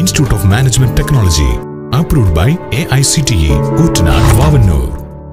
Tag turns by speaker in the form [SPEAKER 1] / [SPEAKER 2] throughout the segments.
[SPEAKER 1] Institute of Management Technology. Approved by AICTE. Uttanad, Vavanur.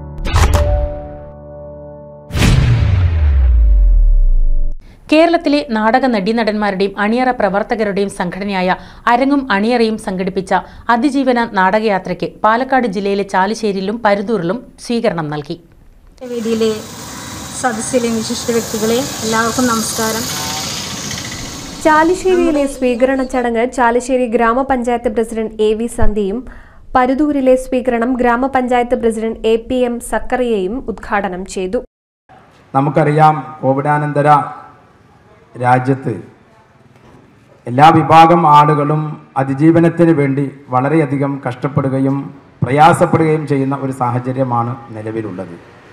[SPEAKER 2] കേരളത്തിലെ നാടക നടീനടന്മാരുടെയും അണിയറ പ്രവർത്തകരുടെയും സംഘടനയായ അരങ്ങും അണിയറയും സംഘടിപ്പിച്ച അതിജീവന നാടകയാത്രയ്ക്ക് പാലക്കാട് ജില്ലയിലെ ചാലിശ്ശേരിയിലും പരുതൂരിലും സ്വീകരണം നൽകി
[SPEAKER 3] വേദിയിലെ സദസ്സിലെ വിശിഷ്ട വ്യക്തികളെ എല്ലാവർക്കും നമസ്കാരം
[SPEAKER 4] ചാലിശ്ശേരിയിലെ സ്വീകരണ ചടങ്ങ് Chalissery grama panchayat president A V സന്ധ്യയും പരുതൂരിലെ സ്വീകരണം grama panchayat president A P M സക്കറിയയും ഉദ്ഘാടനം ചെയ്തു
[SPEAKER 5] നമുക്കറിയാം കോവിഡാനന്തര രാജ്യത്ത് എല്ലാ വിഭാഗം ആളുകളും അതിജീവനത്തിന് വേണ്ടി വളരെയധികം കഷ്ടപ്പെടുകയും പ്രയാസപ്പെടുകയും ചെയ്യുന്ന ഒരു സാഹചര്യമാണ് നിലവിലുള്ളത്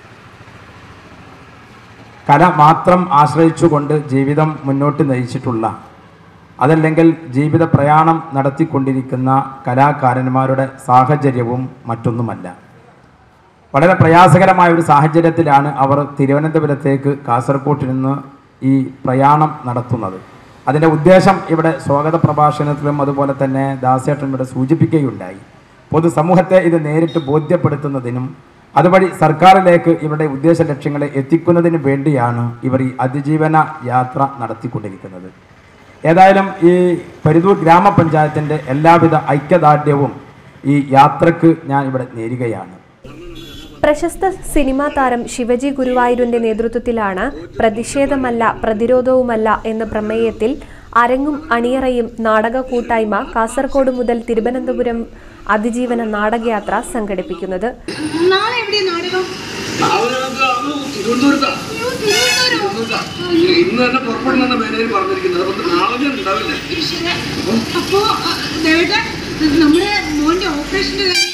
[SPEAKER 5] കല മാത്രം ആശ്രയിച്ചുകൊണ്ട് ജീവിതം മുന്നോട്ട് നയിച്ചിട്ടുള്ള അതല്ലെങ്കിൽ ജീവിത പ്രയാണം നടത്തിക്കൊണ്ടിരിക്കുന്ന കലാകാരന്മാരുടെ സാഹചര്യവും മറ്റൊന്നുമല്ല വളരെ പ്രയാസകരമായ ഒരു സാഹചര്യത്തിലാണ് അവർ തിരുവനന്തപുരത്തേക്ക് കാസർഗോഡ് നിന്ന് ഈ പ്രയാണം നടത്തുന്നത് അതിൻ്റെ ഉദ്ദേശം ഇവിടെ സ്വാഗത പ്രഭാഷണത്തിലും അതുപോലെ തന്നെ ദാസേട്ടൻ ഇവിടെ സൂചിപ്പിക്കുകയുണ്ടായി പൊതുസമൂഹത്തെ ഇത് നേരിട്ട് ബോധ്യപ്പെടുത്തുന്നതിനും അതുവഴി സർക്കാരിലേക്ക് ഇവരുടെ ഉദ്ദേശ ലക്ഷ്യങ്ങളെ എത്തിക്കുന്നതിന് വേണ്ടിയാണ് ഇവർ ഈ അതിജീവന യാത്ര നടത്തിക്കൊണ്ടിരിക്കുന്നത് ഏതായാലും ഈ പരിതൂർ ഗ്രാമപഞ്ചായത്തിൻ്റെ എല്ലാവിധ ഐക്യദാർഢ്യവും ഈ യാത്രക്ക് ഞാൻ ഇവിടെ നേരുകയാണ്
[SPEAKER 4] പ്രശസ്ത സിനിമാ താരം ശിവജി ഗുരുവായൂരിന്റെ നേതൃത്വത്തിലാണ് പ്രതിഷേധമല്ല പ്രതിരോധവുമല്ല എന്ന പ്രമേയത്തിൽ അരങ്ങും അണിയറയും നാടക കൂട്ടായ്മ കാസർഗോഡ് മുതൽ തിരുവനന്തപുരം അതിജീവന നാടകയാത്ര സംഘടിപ്പിക്കുന്നത്
[SPEAKER 3] നാളെ എവിടെ നാടകം
[SPEAKER 6] ഇന്ന് തന്നെ പുറപ്പെടുന്ന മേനയിൽ പറഞ്ഞിരിക്കുന്നത് അതുകൊണ്ട് നാളെ ഞാൻ ഉണ്ടാവില്ല
[SPEAKER 3] അപ്പോ ദേവേട്ട നമ്മുടെ മോന്റെ ഓപ്പറേഷന്റെ കാര്യം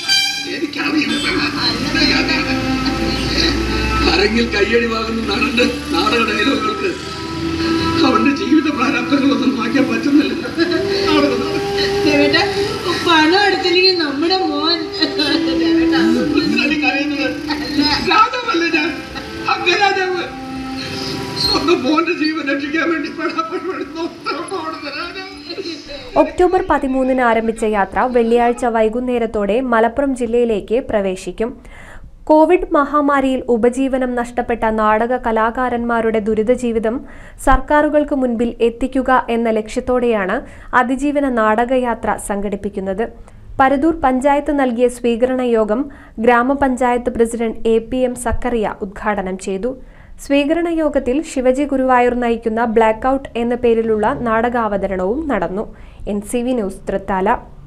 [SPEAKER 6] അരങ്ങിൽ കയ്യടി വാങ്ങുന്ന നടന്റെ നാടക ഡയലോഗുകൾക്ക് അവന്റെ ജീവിത പ്രാരാബ്ദങ്ങളൊന്നും മാറ്റാൻ പറ്റുന്നില്ല
[SPEAKER 3] ദേവേട്ട പണം എടുത്തില്ലെങ്കിൽ നമ്മുടെ മോൻ ദേവേട്ട
[SPEAKER 6] എന്തിനാണ് ഈ കരയുന്നത്? രാജാവല്ലേ ഞാൻ അംഗരാജാവ് സ്വന്തം മോന്റെ ജീവൻ രക്ഷിക്കാൻ വേണ്ടി പെടാപ്പെടുന്ന രാജാവ്
[SPEAKER 4] ഒക്ടോബർ പതിമൂന്നിന് ആരംഭിച്ച യാത്ര വെള്ളിയാഴ്ച വൈകുന്നേരത്തോടെ മലപ്പുറം ജില്ലയിലേക്ക് പ്രവേശിക്കും കോവിഡ് മഹാമാരിയിൽ ഉപജീവനം നഷ്ടപ്പെട്ട നാടക കലാകാരന്മാരുടെ ദുരിത ജീവിതം സർക്കാരുകൾക്ക് മുൻപിൽ എത്തിക്കുക എന്ന ലക്ഷ്യത്തോടെയാണ് അതിജീവന നാടകയാത്ര സംഘടിപ്പിക്കുന്നത് പരദൂർ പഞ്ചായത്ത് നൽകിയ സ്വീകരണ യോഗം grama panchayat president A P M Zakariya ഉദ്ഘാടനം ചെയ്തു സ്വീകരണ യോഗത്തിൽ ശിവജി ഗുരുവായൂർ നയിക്കുന്ന ബ്ലാക്ക് ഔട്ട് എന്ന പേരിലുള്ള നാടകാവതരണവും നടന്നു N C V news Thrithala